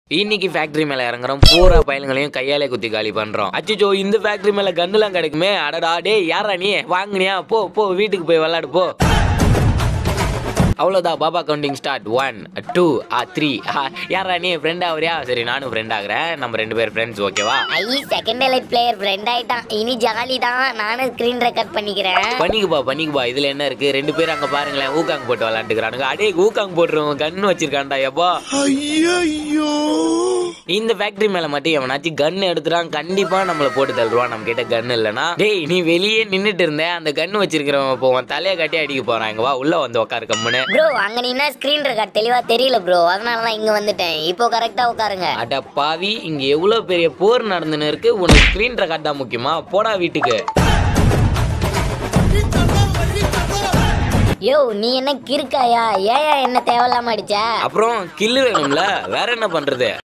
இன்னைக்கு ஃபேக்டரி மேல இறங்குறோம் பூரா பயலுங்களையும் கையாலே குத்தி காலி பண்றோம் அச்சோ இந்த ஃபேக்டரி மேல கன்னுலாம் கிடைக்குமே அடடா டேய் யாரா நீ வாங்குனியா போ போ வீட்டுக்கு போய் விளையாடு போ அவ்வளோதான் பாபா counting start one two three யாரா நீ ஃப்ரெண்ட் ஆகுறியா சரி நானும் ஃப்ரெண்ட் ஆகுறேன் நம்ம ரெண்டு பேர் ஃப்ரெண்ட்ஸ் ஓகேவா ஐ செகண்ட் எலைட் பிளேயர் ஃப்ரெண்ட் ஆயிட்டான் இனி ஜாலி தான் நானும் ஸ்கிரீன் ரெக்கார்ட் பண்ணிக்கிறேன் பண்ணிக்குப்பா பண்ணிக்குப்பா இதுல என்ன இருக்கு ரெண்டு பேரும் அங்க பாருங்களேன் ஊக்காங் போட்டு விளாண்டுக்கிறானுங்க அடே ஊக்காங் போட்டுருவோம் கன்னு வச்சிருக்கான்டா எப்பா இந்த ஃபேக்டரி மேல மட்டும் எவனாச்சும் கன் எடுத்துறான் கண்டிப்பா நம்மள போட்டு தள்ளுவான் நம்ம கிட்ட கன் இல்லனா டேய் நீ வெளியே நின்னுட்டு இருந்த அந்த கன் வச்சிருக்கிறவன் இப்போ உன் தலையை கட்டி அடிக்க போறான் இங்க வா உள்ள வந்து உட்காரு கம்முன்னு ப்ரோ அங்க நின்னா ஸ்கிரீன் ரெக்கார்ட் தெளிவா தெரியல ப்ரோ அதனால தான் இங்க வந்துட்டேன் இப்போ கரெக்டா உட்காருங்க அட பாவி இங்க எவ்வளவு பெரிய போர் நடந்துன்னு இருக்கு உனக்கு ஸ்கிரீன் ரெக்கார்ட் தான் முக்கியமா போடா வீட்டுக்கு யோ நீ என்ன கிறுக்காயா ஏயா என்ன தேவையில்லாம அடிச்ச அப்புறம் கில்லு வேணும்ல வேற என்ன பண்றது